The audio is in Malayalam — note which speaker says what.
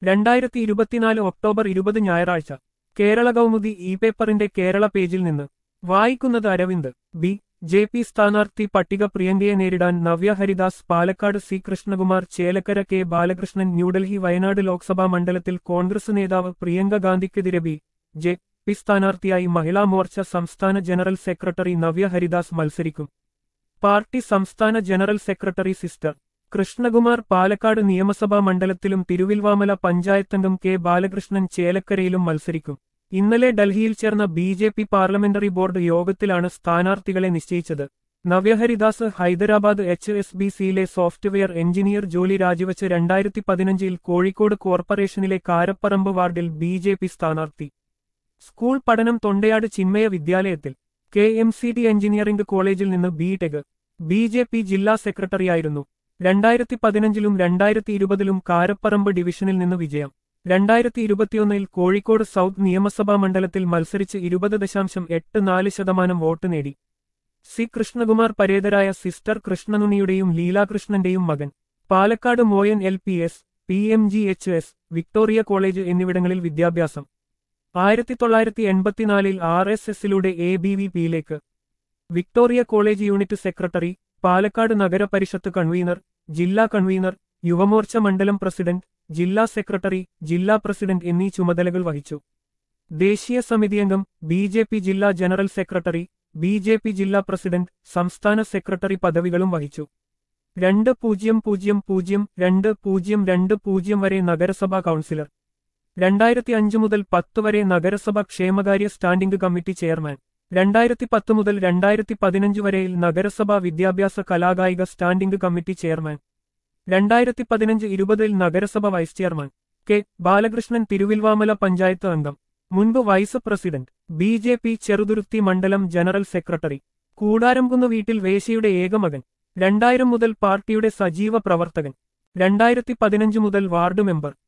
Speaker 1: രണ്ടായിരത്തി ഇരുപത്തിനാല് ഒക്ടോബർ ഇരുപത് ഞായറാഴ്ച കേരള കൗമുദി ഇ പേപ്പറിന്റെ കേരള പേജിൽ നിന്ന് വായിക്കുന്നത് അരവിന്ദ് ബി ജെ പി സ്ഥാനാർത്ഥി പട്ടിക പ്രിയങ്കയെ നേരിടാൻ നവ്യ ഹരിദാസ് പാലക്കാട് സി കൃഷ്ണകുമാർ ചേലക്കര കെ ബാലകൃഷ്ണൻ ന്യൂഡൽഹി വയനാട് ലോക്സഭാ മണ്ഡലത്തിൽ കോൺഗ്രസ് നേതാവ് പ്രിയങ്ക ഗാന്ധിക്കെതിരെ ബി ജെ പി സ്ഥാനാർത്ഥിയായി മഹിളാ മോർച്ച സംസ്ഥാന ജനറൽ സെക്രട്ടറി നവ്യ ഹരിദാസ് മത്സരിക്കും പാർട്ടി സംസ്ഥാന general secretary sister Krishnakumar Palakkad നിയമസഭാ മണ്ഡലത്തിലും തിരുവിൽവാമല പഞ്ചായത്തംഗം കെ ബാലകൃഷ്ണൻ ചേലക്കരയിലും മത്സരിക്കും ഇന്നലെ ഡൽഹിയിൽ ചേർന്ന B J P parliamentary board യോഗത്തിലാണ് സ്ഥാനാർത്ഥികളെ നിശ്ചയിച്ചത് Navya Haridas Hyderabad H S B സിയിലെ സോഫ്റ്റ്വെയർ എഞ്ചിനീയർ ജോലി രാജിവച്ച് രണ്ടായിരത്തി പതിനഞ്ചിൽ കോഴിക്കോട് കോർപ്പറേഷനിലെ കാരപ്പറമ്പ് വാർഡിൽ ബി ജെ പി സ്ഥാനാർത്ഥി സ്കൂൾ പഠനം തൊണ്ടയാട് ചിന്മയ വിദ്യാലയത്തിൽ K M C D engineering കോളേജിൽ നിന്ന് B tech B J P ജില്ലാ സെക്രട്ടറിയായിരുന്നു രണ്ടായിരത്തി പതിനഞ്ചിലും രണ്ടായിരത്തി ഇരുപതിലും കാരപ്പറമ്പ് ഡിവിഷനിൽ നിന്ന് വിജയം രണ്ടായിരത്തി ഇരുപത്തിയൊന്നിൽ കോഴിക്കോട് സൗത്ത് നിയമസഭാ മണ്ഡലത്തിൽ മത്സരിച്ച് ഇരുപത് ദശാംശം എട്ട് നാല് ശതമാനം വോട്ട് നേടി സി കൃഷ്ണകുമാർ പരേതരായ സിസ്റ്റർ കൃഷ്ണനുണിയുടെയും ലീലാകൃഷ്ണന്റെയും മകൻ Palakkad Moyan L P S P M G H S Victoria college എന്നിവിടങ്ങളിൽ വിദ്യാഭ്യാസം ആയിരത്തി തൊള്ളായിരത്തി എൺപത്തിനാലിൽ ആർ എസ് എസിലൂടെ എ ബി വി പിയിലേക്ക് Victoria college unit secretary Palakkad നഗരപരിഷത്ത് കൺവീനർ ജില്ലാ കൺവീനർ യുവമോർച്ച മണ്ഡലം പ്രസിഡന്റ് ജില്ലാ സെക്രട്ടറി ജില്ലാ പ്രസിഡന്റ് എന്നീ ചുമതലകൾ വഹിച്ചു ദേശീയ സമിതിയംഗം ബി ജെ പി ജില്ലാ general secretary B J P ജില്ലാ പ്രസിഡന്റ് സംസ്ഥാന സെക്രട്ടറി പദവികളും വഹിച്ചു രണ്ട് പൂജ്യം പൂജ്യം പൂജ്യം രണ്ട് പൂജ്യം രണ്ട് പൂജ്യം വരെ നഗരസഭാ കൗൺസിലർ രണ്ടായിരത്തി അഞ്ച് മുതൽ പത്ത് വരെ നഗരസഭ ക്ഷേമകാര്യ സ്റ്റാൻഡിംഗ് കമ്മിറ്റി ചെയർമാൻ രണ്ടായിരത്തി പത്ത് മുതൽ രണ്ടായിരത്തി പതിനഞ്ച് വരെയിൽ നഗരസഭാ വിദ്യാഭ്യാസ കലാകായിക സ്റ്റാൻഡിംഗ് കമ്മിറ്റി ചെയർമാൻ രണ്ടായിരത്തി പതിനഞ്ച് ഇരുപതിൽ നഗരസഭ vice chairman K Balakrishnan Thiruvilwamala panchayat അംഗം മുൻപ് vice president B J P Cheruthuruthy മണ്ഡലം ജനറൽ സെക്രട്ടറി കൂടാരംകുന്ന് വീട്ടിൽ വേശിയുടെ ഏകമകൻ രണ്ടായിരം മുതൽ പാർട്ടിയുടെ സജീവ പ്രവർത്തകൻ രണ്ടായിരത്തി പതിനഞ്ച് മുതൽ വാർഡ് മെമ്പർ